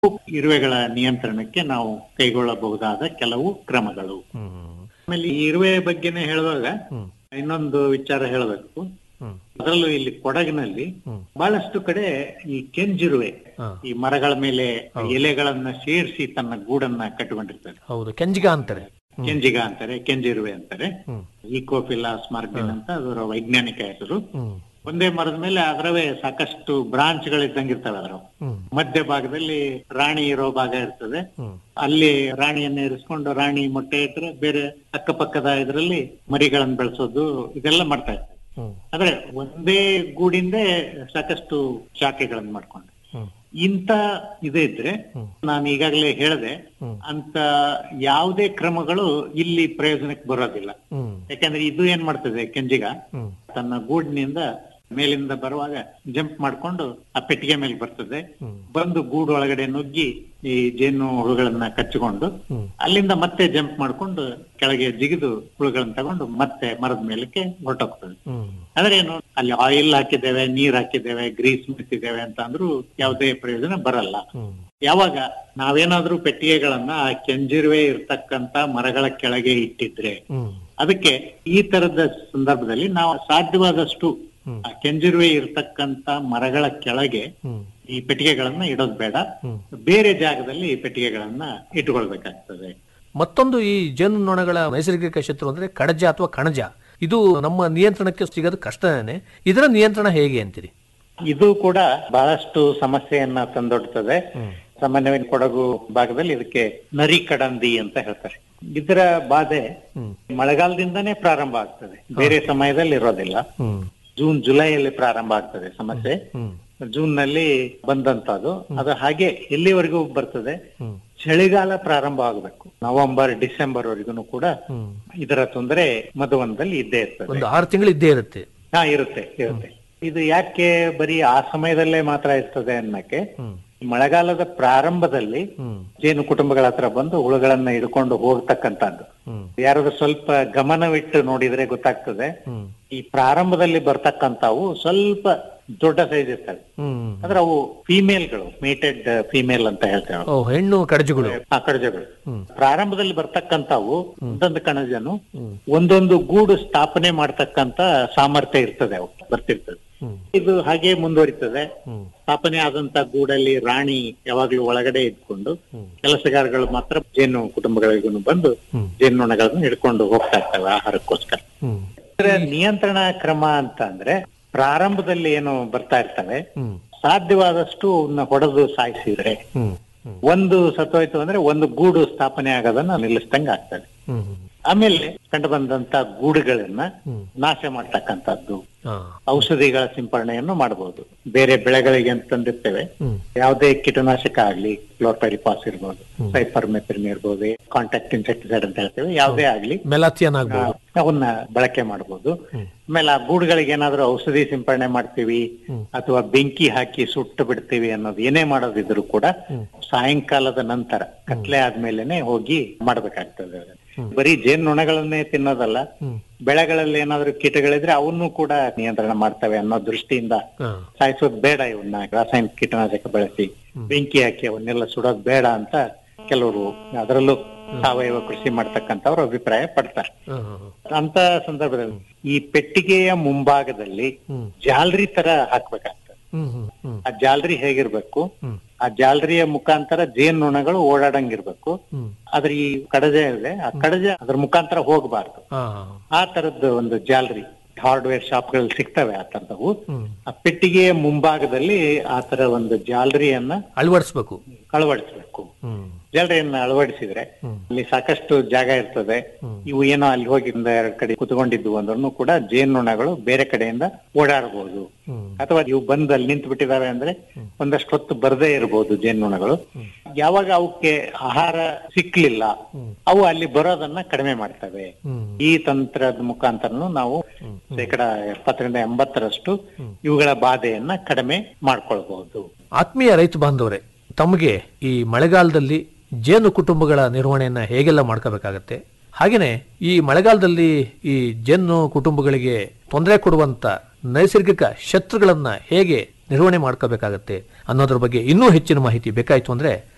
ಇರುವೆಗಳ ನಿಯಂತ್ರಣಕ್ಕೆ ನಾವು ಕೈಗೊಳ್ಳಬಹುದಾದ ಕೆಲವು ಕ್ರಮಗಳು ಹ್ಮ್ ಆಮೇಲೆ ಈ ಇರುವೆ ಬಗ್ಗೆನೇ ಹೇಳುವಾಗ ಹ್ಮ್ ಇನ್ನೊಂದು ವಿಚಾರ ಹೇಳಬೇಕು ಹ್ಮ್ ಅದರಲ್ಲೂ ಇಲ್ಲಿ ಕೊಡಗಿನಲ್ಲಿ ಹ್ಮ್. ಬಹಳಷ್ಟು ಕಡೆ ಈ ಕೆಂಜಿರುವೆ ಹಾ. ಈ ಮರಗಳ ಮೇಲೆ ಎಲೆಗಳನ್ನ ಸೇರಿಸಿ ತನ್ನ ಗೂಡನ್ನ ಕಟ್ಟಿಕೊಂಡಿರ್ತದೆ ಹೌದು ಕೆಂಜಿಗ ಅಂತಾರೆ ಕೆಂಜಿಗ ಅಂತಾರೆ ಕೆಂಜಿರುವೆ ಅಂತಾರೆ ಹ್ಮ್ ಈಕೋಫಿಲಾಸ್ ಮಾರ್ಗಿನ್ ಅಂತ ಅದರ ವೈಜ್ಞಾನಿಕ ಹೆಸರು ಹ್ಮ್ ಒಂದೇ ಮರದ ಮೇಲೆ ಅದರವೇ ಸಾಕಷ್ಟು ಬ್ರಾಂಚ್ ಗಳಿದ್ದಂಗೆ ಇರ್ತವೆ ಅದರ ಹ್ಮ್ ಮಧ್ಯ ಭಾಗದಲ್ಲಿ ರಾಣಿ ಇರೋ ಭಾಗ ಇರ್ತದೆ ಹ್ಮ್ ಅಲ್ಲಿ ರಾಣಿಯನ್ನ ಇರಿಸ್ಕೊಂಡು ರಾಣಿ ಮೊಟ್ಟೆ ಇಟ್ಟರೆ ಬೇರೆ ಅಕ್ಕಪಕ್ಕದ ಇದರಲ್ಲಿ ಮರಿಗಳನ್ನ ಬೆಳೆಸೋದು ಇದೆಲ್ಲ ಮಾಡ್ತಾ ಇರ್ತಾರೆ ಹ್ಮ್ ಆದ್ರೆ ಒಂದೇ ಗೂಡಿಂದ ಸಾಕಷ್ಟು ಶಾಖೆಗಳನ್ನ ಮಾಡ್ಕೊಂಡು ಹ್ಮ್ ಇಂತ ಇದೇ ಇದ್ರೆ ಹ್ಮ್. ನಾನು ಈಗಾಗಲೇ ಹೇಳಿದೆ ಹ್ಮ್. ಅಂತ ಯಾವುದೇ ಕ್ರಮಗಳು ಇಲ್ಲಿ ಪ್ರಯೋಜನಕ್ಕೆ ಬರೋದಿಲ್ಲ ಹ್ಮ್ ಯಾಕಂದ್ರೆ ಇದು ಏನ್ ಮಾಡ್ತದೆ ಕೆಂಜಿಗ ಹ್ಮ್ ತನ್ನ ಗೂಡಿನಿಂದ ಮೇಲಿಂದ ಬರುವಾಗ ಜಂಪ್ ಮಾಡ್ಕೊಂಡು ಆ ಪೆಟ್ಟಿಗೆ ಮೇಲೆ ಬರ್ತದೆ ಹ್ಮ್. ಬಂದು ಗೂಡು ಒಳಗಡೆ ನುಗ್ಗಿ ಈ ಜೇನು ಹುಳುಗಳನ್ನ ಕಚ್ಚಿಕೊಂಡು ಹ್ಮ್. ಅಲ್ಲಿಂದ ಮತ್ತೆ ಜಂಪ್ ಮಾಡ್ಕೊಂಡು ಕೆಳಗೆ ಜಿಗಿದು ಹುಳುಗಳನ್ನ ತಗೊಂಡು ಮತ್ತೆ ಮರದ ಮೇಲಕ್ಕೆ ಹೊರಟೋಗ್ತದೆ ಹ್ಮ್ ಆದ್ರೆ ಏನು ಅಲ್ಲಿ ಆಯಿಲ್ ಹಾಕಿದ್ದೇವೆ ನೀರ್ ಹಾಕಿದ್ದೇವೆ ಗ್ರೀಸ್ ಮಿತ್ತಿದ್ದೇವೆ ಅಂತ ಅಂದ್ರೂ ಯಾವುದೇ ಪ್ರಯೋಜನ ಬರಲ್ಲ ಹ್ಮ್ ಯಾವಾಗ ನಾವೇನಾದ್ರೂ ಪೆಟ್ಟಿಗೆಗಳನ್ನ ಆ ಕೆಂಜಿರುವೆ ಇರ್ತಕ್ಕಂತ ಮರಗಳ ಕೆಳಗೆ ಇಟ್ಟಿದ್ರೆ ಹ್ಮ್ ಅದಕ್ಕೆ ಈ ತರದ ಸಂದರ್ಭದಲ್ಲಿ ನಾವು ಸಾಧ್ಯವಾದಷ್ಟು ಹ್ಮ್. ಆ ಕೆಂಜಿರುವೆ ಇರ್ತಕ್ಕಂತ ಮರಗಳ ಕೆಳಗೆ ಹ್ಮ್ ಈ ಪೆಟ್ಟಿಗೆಗಳನ್ನ ಇಡೋದು ಬೇಡ ಹ್ಮ್ ಬೇರೆ ಜಾಗದಲ್ಲಿ ಈ ಪೆಟ್ಟಿಗೆಗಳನ್ನ ಇಟ್ಕೊಳ್ಬೇಕಾಗ್ತದೆ ಮತ್ತೊಂದು ಈ ಜೇನು ನೊಣಗಳ ನೈಸರ್ಗಿಕ ಶತ್ರು ಅಂದ್ರೆ ಕಡಜ ಅಥವಾ ಕಣಜ ಇದು ನಮ್ಮ ನಿಯಂತ್ರಣಕ್ಕೆ ಸಿಗೋದು ಕಷ್ಟನೇ ಇದರ ನಿಯಂತ್ರಣ ಹೇಗೆ ಅಂತೀರಿ ಇದು ಕೂಡ ಬಹಳಷ್ಟು ಸಮಸ್ಯೆಯನ್ನ ತಂದೊಡ್ತದೆ ಹ್ಮ್ ಸಾಮಾನ್ಯವಾಗಿ ಕೊಡಗು ಭಾಗದಲ್ಲಿ ಇದಕ್ಕೆ ನರಿ ಕಡಂದಿ ಅಂತ ಹೇಳ್ತಾರೆ ಇದರ ಬಾಧೆ ಹ್ಮ್ ಮಳೆಗಾಲದಿಂದನೇ ಪ್ರಾರಂಭ ಆಗ್ತದೆ ಬೇರೆ ಸಮಯದಲ್ಲಿ ಇರೋದಿಲ್ಲ ಹ್ಮ್ ಜೂನ್ ಜುಲೈಯಲ್ಲಿ ಪ್ರಾರಂಭ ಆಗ್ತದೆ ಸಮಸ್ಯೆ ಹ್ಮ್ ಜೂನ್ ನಲ್ಲಿ ಬಂದಂತದ್ದು ಅದು ಹಾಗೆ ಎಲ್ಲಿವರೆಗೂ ಬರ್ತದೆ ಹ್ಮ್ ಚಳಿಗಾಲ ಪ್ರಾರಂಭ ಆಗಬೇಕು ನವೆಂಬರ್ ಡಿಸೆಂಬರ್ ವರೆಗೂ ಕೂಡ ಹ್ಮ್ ಇದರ ತೊಂದರೆ ಮಧುವನದಲ್ಲಿ ಇದ್ದೇ ಇರ್ತದೆ ಒಂದು ಆರು ತಿಂಗಳು ಇದ್ದೇ ಇರುತ್ತೆ ಹಾ ಇರುತ್ತೆ ಇರುತ್ತೆ ಇದು ಯಾಕೆ ಬರೀ ಆ ಸಮಯದಲ್ಲೇ ಮಾತ್ರ ಇರ್ತದೆ ಅನ್ನಕ್ಕೆ ಹ್ಮ್ ಮಳೆಗಾಲದ ಪ್ರಾರಂಭದಲ್ಲಿ ಹ್ಮ್ ಜೇನು ಕುಟುಂಬಗಳ ಹತ್ರ ಬಂದು ಹುಳುಗಳನ್ನ ಹಿಡ್ಕೊಂಡು ಹೋಗ್ತಕ್ಕಂಥದ್ದು ಹ್ಮ್ ಯಾರಾದ್ರೂ ಸ್ವಲ್ಪ ಗಮನವಿಟ್ಟು ನೋಡಿದ್ರೆ ಗೊತ್ತಾಗ್ತದೆ ಹ್ಮ್ ಈ ಪ್ರಾರಂಭದಲ್ಲಿ ಬರ್ತಕ್ಕಂಥವು ಸ್ವಲ್ಪ ದೊಡ್ಡ ಸೈಜ್ ಇರ್ತವೆ ಹ್ಮ್ ಅಂದ್ರೆ ಅವು ಫಿಮೇಲ್ಗಳು ಮೇಟೆಡ್ ಫಿಮೇಲ್ ಅಂತ ಹೇಳ್ತೇವೆ ಓ ಹೆಣ್ಣು ಕಡಜಗಳು ಆ ಕಡಜಗಳು ಹ್ಮ್ ಪ್ರಾರಂಭದಲ್ಲಿ ಬರ್ತಕ್ಕಂಥವು ಒಂದೊಂದು ಕಣಜನು ಹ್ಮ್ ಒಂದೊಂದು ಗೂಡು ಸ್ಥಾಪನೆ ಮಾಡ್ತಕ್ಕಂತ ಸಾಮರ್ಥ್ಯ ಇರ್ತದೆ ಅವು ಬರ್ತಿರ್ತದೆ ಹ್ಮ್ ಇದು ಹಾಗೆ ಮುಂದುವರಿತದೆ ಹ್ಮ್ ಸ್ಥಾಪನೆ ಆದಂತ ಗೂಡಲ್ಲಿ ರಾಣಿ ಯಾವಾಗ್ಲೂ ಒಳಗಡೆ ಇದ್ಕೊಂಡು ಹ್ಮ್. ಕೆಲಸಗಾರಗಳು ಮಾತ್ರ ಜೇನು ಕುಟುಂಬಗಳಿಗೂ ಬಂದು ಹ್ಮ್. ಜೇನುನೊಣಗಳನ್ನ ಹಿಡ್ಕೊಂಡು ಹೋಗ್ತಾ ಇರ್ತವೆ ಆಹಾರಕ್ಕೋಸ್ಕರ ಹ್ಮ್ ಇದರ ನಿಯಂತ್ರಣ ಕ್ರಮ ಅಂತ ಅಂದ್ರೆ ಪ್ರಾರಂಭದಲ್ಲಿ ಏನು ಬರ್ತಾ ಇರ್ತವೆ ಹ್ಮ್ ಸಾಧ್ಯವಾದಷ್ಟು ಅವನ್ನ ಹೊಡೆದು ಸಾಯಿಸಿದ್ರೆ ಹ್ಮ್ ಹ್ಮ್ ಒಂದು ಸತ್ತೋಯ್ತು ಅಂದ್ರೆ ಒಂದು ಗೂಡು ಸ್ಥಾಪನೆ ಆಗೋದನ್ನ ನಿಲ್ಲಿಸ್ದಂಗ ಆಗ್ತದೆ ಹ್ಮ್ ಹ್ಮ್ ಆಮೇಲೆ ಕಂಡು ಬಂದಂತ ಗೂಡುಗಳನ್ನ ಹ್ಮ್ ನಾಶ ಮಾಡ್ತಕ್ಕಂಥದ್ದು ಹಾ ಔಷಧಿಗಳ ಸಿಂಪರಣೆಯನ್ನು ಮಾಡಬಹುದು ಬೇರೆ ಬೆಳೆಗಳಿಗೆ ಅಂತ ತಂದಿರ್ತೇವೆ ಹ್ಮ್ ಯಾವುದೇ ಕೀಟನಾಶಕ ಆಗ್ಲಿ ಕ್ಲೋರ್ಪೈರಿಪಾಸ್ ಇರ್ಬೋದು ಸೈಪರ್ಮೆಥಿನ್ ಇರ್ಬೋದು ಕಾಂಟ್ಯಾಕ್ಟ್ ಇನ್ಸೆಕ್ಟಿಸೈಡ್ ಅಂತ ಹೇಳ್ತೇವೆ ಯಾವುದೇ ಆಗ್ಲಿ ಮೆಲಾಥಿಯನ್ ಆಗ್ಬೋದು ಅವನ್ನ ಬಳಕೆ ಮಾಡಬಹುದು ಆಮೇಲೆ ಆ ಗೂಡುಗಳಿಗೆ ಏನಾದ್ರೂ ಔಷಧಿ ಸಿಂಪರಣೆ ಮಾಡ್ತೀವಿ ಅಥವಾ ಬೆಂಕಿ ಹಾಕಿ ಸುಟ್ಟು ಬಿಡ್ತೀವಿ ಅನ್ನೋದು ಏನೇ ಮಾಡೋದಿದ್ರು ಕೂಡ ಸಾಯಂಕಾಲದ ನಂತರ ಕತ್ಲೆ ಆದ್ಮೇಲೆನೆ ಹೋಗಿ ಮಾಡ್ಬೇಕಾಗ್ತದೆ ಅದನ್ನ. ಬರೀ ಜೇನುನೊಣಗಳನ್ನೇ ತಿನ್ನೋದಲ್ಲ ಹ್ಮ್ ಬೆಳೆಗಳಲ್ಲಿ ಏನಾದ್ರೂ ಕೀಟಗಳಿದ್ರೆ ಅವನ್ನೂ ಕೂಡ ನಿಯಂತ್ರಣ ಮಾಡ್ತವೆ ಅನ್ನೋ ದೃಷ್ಟಿಯಿಂದ ಹಾ ಸಾಯಿಸೋದು ಬೇಡ ಇವನ್ನ ರಾಸಾಯನಿಕ ಕೀಟನಾಶಕ ಬಳಸಿ ಬೆಂಕಿ ಹಾಕಿ ಅವನ್ನೆಲ್ಲ ಸುಡೋದು ಬೇಡ ಅಂತ ಕೆಲವರು ಅದರಲ್ಲೂ ಸಾವಯವ ಕೃಷಿ ಮಾಡ್ತಕ್ಕಂಥವ್ರು ಅಭಿಪ್ರಾಯ ಪಡ್ತಾರೆ ಹಾ ಹಾ ಅಂತ ಸಂದರ್ಭದಲ್ಲಿ ಈ ಪೆಟ್ಟಿಗೆಯ ಮುಂಭಾಗದಲ್ಲಿ ಹ್ಮ್ ಜಾಲರಿ ತರ ಹಾಕ್ಬೇಕಾಗ್ತದೆ ಹ್ಮ್ ಹ್ಮ್ ಹ್ಮ್ ಆ ಜಾಲರಿ ಹೇಗಿರ್ಬೇಕು ಹ್ಮ್ ಆ ಜಾಲರಿಯ ಮುಖಾಂತರ ಜೇನುನೊಣಗಳು ಓಡಾಡಂಗಿರ್ಬೇಕು ಹ್ಮ್ ಆದ್ರೆ ಈ ಕಡಜ ಇದೆ ಆ ಕಡಜ ಅದ್ರ ಮುಖಾಂತರ ಹೋಗಬಾರ್ದು ಹಾ ಆ ತರದ್ದು ಒಂದು ಜಾಲರಿ ಹಾರ್ಡ್ವೇರ್ ಶಾಪ್ಗಳಲ್ಲಿ ಸಿಗ್ತವೆ ಆ ತರದವು ಹ್ಮ್ ಆ ಪೆಟ್ಟಿಗೆಯ ಮುಂಭಾಗದಲ್ಲಿ ಆ ತರ ಒಂದು ಜಾಲರಿಯನ್ನ ಅಳವಡಿಸ್ಬೇಕು ಅಳವಡಿಸಬೇಕು ಹ್ಮ್ ಜಾಲರಿಯನ್ನ ಅಳವಡಿಸಿದ್ರೆ ಹ್ಮ್. ಅಲ್ಲಿ ಸಾಕಷ್ಟು ಜಾಗ ಇರ್ತದೆ ಇವು ಏನೋ ಅಲ್ಲಿ ಹೋಗಿ ಒಂದ್ ಎರಡ್ ಕಡೆ ಕುತ್ಕೊಂಡಿದ್ವು ಅಂದ್ರೂ ಕೂಡ ಜೇನುನೊಣಗಳು ಬೇರೆ ಕಡೆಯಿಂದ ಓಡಾಡಬಹುದು ಹ್ಮ್ ಅಥವಾ ಇವು ಬಂದು ಅಲ್ಲಿ ನಿಂತು ಬಿಟ್ಟಿದಾವೆ ಅಂದ್ರೆ ಒಂದಷ್ಟು ಹೊತ್ತು ಬರದೇ ಇರಬಹುದು ಜೇನುನೊಣಗಳು ಯಾವಾಗ ಅವಕ್ಕೆ ಆಹಾರ ಸಿಕ್ಲಿಲ್ಲ ಅವು ಅಲ್ಲಿ ಬರೋದನ್ನ ಕಡಿಮೆ ಮಾಡ್ತವೆ ಹ್ಮ್ ಈ ತಂತ್ರದ ಮುಖಾಂತರನು ನಾವು ಶೇಕಡ ಎಪ್ಪತ್ತರಿಂದ ಎಂಬತ್ತರಷ್ಟು ಇವುಗಳ ಬಾಧೆಯನ್ನ ಕಡಿಮೆ ಮಾಡ್ಕೊಳ್ಬಹುದು ಆತ್ಮೀಯ ರೈತ ಬಾಂಧವರೇ ತಮಗೆ ಈ ಮಳೆಗಾಲದಲ್ಲಿ ಜೇನು ಕುಟುಂಬಗಳ ನಿರ್ವಹಣೆಯನ್ನ ಹೇಗೆಲ್ಲ ಮಾಡ್ಕೋಬೇಕಾಗತ್ತೆ ಹಾಗೆಯೇ ಈ ಮಳೆಗಾಲದಲ್ಲಿ ಈ ಜೇನು ಕುಟುಂಬಗಳಿಗೆ ತೊಂದರೆ ಕೊಡುವಂತ ನೈಸರ್ಗಿಕ ಶತ್ರುಗಳನ್ನ ಹೇಗೆ ನಿರ್ವಹಣೆ ಮಾಡ್ಕೋಬೇಕಾಗತ್ತೆ ಅನ್ನೋದ್ರ ಬಗ್ಗೆ ಇನ್ನೂ ಹೆಚ್ಚಿನ ಮಾಹಿತಿ ಬೇಕಾಯ್ತು ಅಂದ್ರೆ